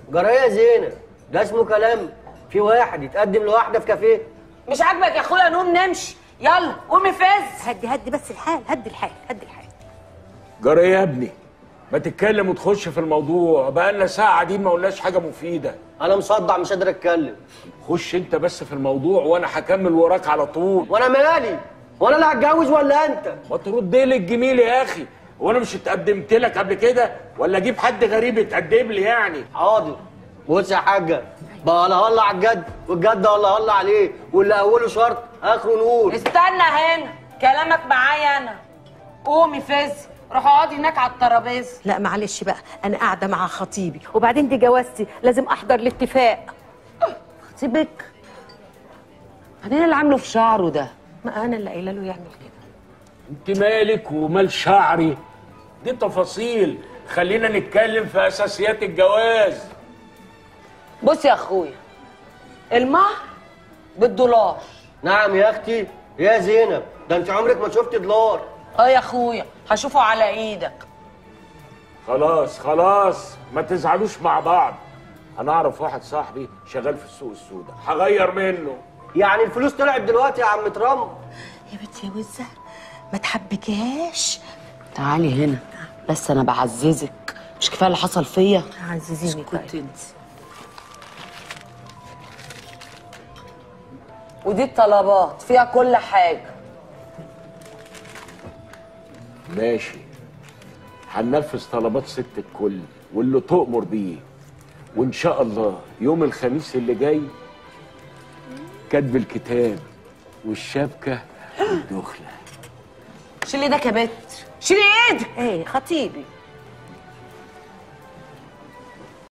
جرايه زينه ده اسمه كلام في واحد يتقدم لواحده في كافيه مش عاجبك يا اخويا نقوم نمشي يلا قومي فز هدي هدي بس الحال هدي الحال هدي الحال جرى يا ابني ما تتكلم وتخش في الموضوع بقالنا ساعة دي ما قلناش حاجة مفيدة انا مصدع مش قادر اتكلم خش انت بس في الموضوع وانا هكمل وراك على طول وانا مالي وانا اللي هتجوز ولا انت ما ترد لي الجميل يا اخي وانا مش اتقدمت لك قبل كده ولا اجيب حد غريب يتقدم لي يعني حاضر بص يا حاجه بقى لا هلا على الجد والجد هلا هلا عليه واللي اوله شرط اخره نور استنى هنا كلامك معايا انا قومي فز روحي اقعدي هناك على الترابيزه لا معلش بقى انا قاعده مع خطيبي وبعدين دي جوازتي لازم احضر الاتفاق سيبك بعدين اللي عامله في شعره ده ما انا اللي قايله له يعمل كده انت مالك ومال شعري دي تفاصيل خلينا نتكلم في اساسيات الجواز بص يا اخويا المهر بالدولار نعم يا اختي يا زينب ده انت عمرك ما شفت دولار اه يا اخويا هشوفه على ايدك خلاص خلاص ما تزعلوش مع بعض انا اعرف واحد صاحبي شغال في السوق السوداء هغير منه يعني الفلوس طلعت دلوقتي يا عم ترامب يا بنت يا وزه ما تحبكهاش تعالي هنا بس انا بعززك مش كفايه اللي حصل فيا عزيزيني طيب كنت انت ودي الطلبات فيها كل حاجه ماشي هننفذ طلبات ست الكل واللي تؤمر بيه وان شاء الله يوم الخميس اللي جاي كتب الكتاب والشبكه والدخله شيلي ايدك يا بت شيلي ايدك ايه خطيبي